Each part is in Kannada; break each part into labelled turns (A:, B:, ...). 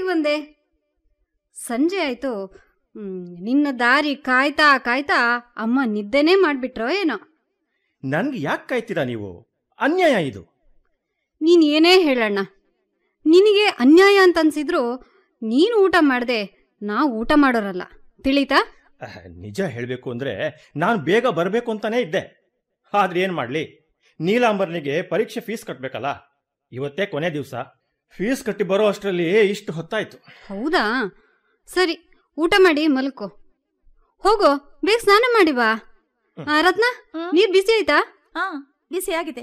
A: ಬಂದೆ ಸಂಜೆ ಆಯ್ತು ಹ್ಮ್, ನಿನ್ನ ದಾರಿ ಕಾಯ್ತಾ ಕಾಯ್ತಾ ಅಮ್ಮ ನಿದ್ದೆನೇ ಮಾಡ್ಬಿಟ್ರೋ ಏನೋ
B: ನನ್ಗೆ ಯಾಕೆ ಕಾಯ್ತೀರಾ ನೀವು ಅನ್ಯಾಯ ಇದು
A: ನೀನ್ ಏನೇ ಹೇಳಣ್ಣ ನಿನಗೆ ಅನ್ಯಾಯ ಅಂತ ಅನ್ಸಿದ್ರು ನೀನು ಊಟ ಮಾಡ್ದೆ ನಾವು ಊಟ ಮಾಡೋರಲ್ಲ ತಿಳಿತಾ
B: ಅಹ್, ನಿಜ ಹೇಳಬೇಕು ಅಂದ್ರೆ ನಾನು ಬೇಗ ಬರಬೇಕು ಅಂತಾನೇ ಇದ್ದೆ ಆದ್ರೆ ಏನು ಮಾಡಲಿ ನೀಲಾಂಬರ್ನಿಗೆ ಪರೀಕ್ಷೆ ಫೀಸ್ ಕಟ್ಟಬೇಕಲ್ಲ ಇವತ್ತೇ ಕೊನೆ ದಿವಸ ಫೀಸ್ ಕಟ್ಟಿ ಬರೋ ಅಷ್ಟರಲ್ಲಿ ಇಷ್ಟು ಹೊತ್ತಾಯ್ತು
A: ಹೌದಾ ಸರಿ ಊಟ ಮಾಡಿ ಮಲ್ಕೋ ಹೋಗೋ ಬೇಗ ಸ್ನಾನ ಮಾಡಿ ಬಾ ಆ, ರತ್ನ
C: ಹ್ಮ್.
A: ನೀರ್ ಬಿಸಿ ಆಯ್ತಾ
C: ಹಾ ಬಿಸಿ ಆಗಿದೆ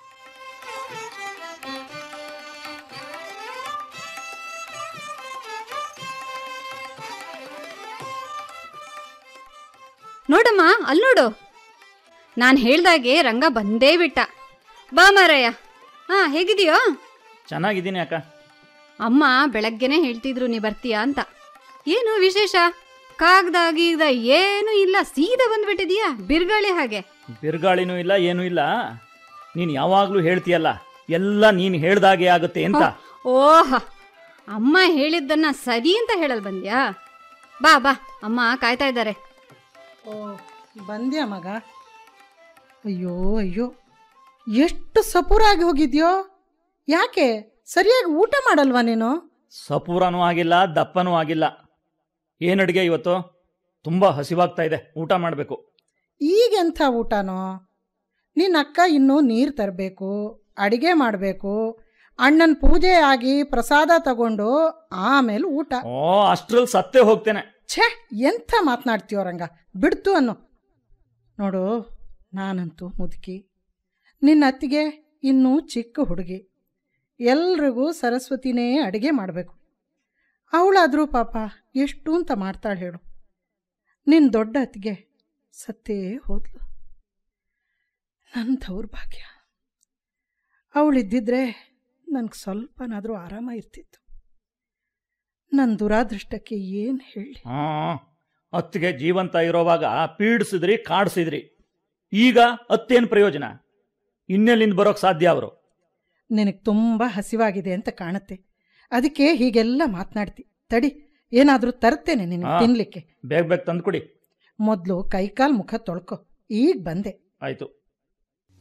A: ನೋಡಮ್ಮ ಅಲ್ಲಿ ನೋಡು ನಾನು ಹೇಳ್ದಾಗೆ ರಂಗ ಬಂದೇ ಬಿಟ್ಟ ಬಾ ಮಾರಯ್ಯ ಹಾ ಹೇಗಿದೆಯೋ
D: ಚೆನ್ನಾಗಿದ್ದೀನಿ ಅಕ್ಕ
A: ಅಮ್ಮ ಬೆಳಗ್ಗೆನೆ ಹೇಳ್ತಿದ್ರು ನೀ ಬರ್ತೀಯಾ ಅಂತ ಏನು ವಿಶೇಷ ಕಾಗ್ದ ಗೀಗ್ದ ಏನು ಇಲ್ಲ ಸೀದಾ ಬಂದ್ಬಿಟ್ಟಿದೀಯಾ ಬಿರ್ಗಾಳಿ ಹಾಗೆ
D: ಬಿರುಗಾಳಿನೂ ಇಲ್ಲ ಏನೂ ಇಲ್ಲ ನೀನು ಯಾವಾಗಲೂ ಹೇಳ್ತೀಯಲ್ಲ ಎಲ್ಲ ನೀನು ಹೇಳ್ದಾಗೆ ಆಗುತ್ತೆ ಅಂತ
A: ಓಹ ಅಮ್ಮ ಹೇಳಿದ್ದನ್ನ ಸರಿ ಅಂತ ಹೇಳಲ್ ಬಂದ್ಯಾ ಬಾ ಬಾ ಅಮ್ಮ ಕಾಯ್ತಾ ಇದ್ದಾರೆ
E: ಓ ಬಂದ್ಯಾ ಮಗ ಅಯ್ಯೋ ಅಯ್ಯೋ ಎಷ್ಟು ಸಪೂರಾಗಿ ಹೋಗಿದ್ಯೋ ಯಾಕೆ ಸರಿಯಾಗಿ ಊಟ ಮಾಡಲ್ವಾ ನೀನು
D: ಸಪೂರನೂ ಆಗಿಲ್ಲ ದಪ್ಪನೂ ಆಗಿಲ್ಲ ಏನು ಅಡುಗೆ ಇವತ್ತು ತುಂಬ ಹಸಿವಾಗ್ತಾ ಇದೆ ಊಟ ಮಾಡಬೇಕು
E: ಈಗೆಂಥ ಊಟನೋ ನಿನ್ನ ಅಕ್ಕ ಇನ್ನೂ ನೀರು ತರಬೇಕು ಅಡಿಗೆ ಮಾಡಬೇಕು ಅಣ್ಣನ ಪೂಜೆ ಆಗಿ ಪ್ರಸಾದ ತಗೊಂಡು ಆಮೇಲೆ ಊಟ
D: ಓ ಅಷ್ಟ್ರಲ್ಲಿ ಸತ್ತೇ ಹೋಗ್ತೇನೆ
E: ಛೇ ಎಂಥ ಮಾತನಾಡ್ತೀಯೋ ರಂಗ ಬಿಡ್ತು ಅನ್ನು ನೋಡು ನಾನಂತೂ ಮುದುಕಿ ನಿನ್ನ ಅತ್ತಿಗೆ ಇನ್ನೂ ಚಿಕ್ಕ ಹುಡುಗಿ ಎಲ್ರಿಗೂ ಸರಸ್ವತಿನೇ ಅಡುಗೆ ಮಾಡಬೇಕು ಅವಳಾದರೂ ಪಾಪ ಎಷ್ಟು ಅಂತ ಮಾಡ್ತಾಳೆ ಹೇಳು ನಿನ್ನ ದೊಡ್ಡ ಅತ್ತಿಗೆ ಸತ್ತೇ ಹೋದ್ಲು ನನ್ನ ದೌರ್ಭಾಗ್ಯ ಅವಳಿದ್ದಿದ್ರೆ ನನಗೆ ಸ್ವಲ್ಪನಾದರೂ ಆರಾಮ ಇರ್ತಿತ್ತು ನನ್ನ ದುರಾದೃಷ್ಟಕ್ಕೆ ಏನು ಹೇಳಿ
D: ಹಾಂ ಅತ್ತಿಗೆ ಜೀವಂತ ಇರೋವಾಗ ಪೀಡಿಸಿದ್ರಿ ಕಾಡಿಸಿದ್ರಿ ಈಗ ಅತ್ತೇನು ಪ್ರಯೋಜನ ಇನ್ನೆಲ್ಲಿಂದ ಬರೋಕ್ ಸಾಧ್ಯ ಅವರು
E: ನಿನಗೆ ತುಂಬ ಹಸಿವಾಗಿದೆ ಅಂತ ಕಾಣುತ್ತೆ ಅದಕ್ಕೆ ಹೀಗೆಲ್ಲ ಮಾತನಾಡ್ತಿ ತಡಿ ಏನಾದರೂ ತರ್ತೇನೆ ನಿನಗೆ
D: ಹಾ.
E: ತಿನ್ಲಿಕ್ಕೆ
D: ಬೇಗ ಬೇಗ ತಂದ್ಕೊಡಿ
E: ಮೊದಲು ಕೈಕಾಲು ಮುಖ ತೊಳ್ಕೊ ಈಗ ಬಂದೆ
D: ಆಯ್ತು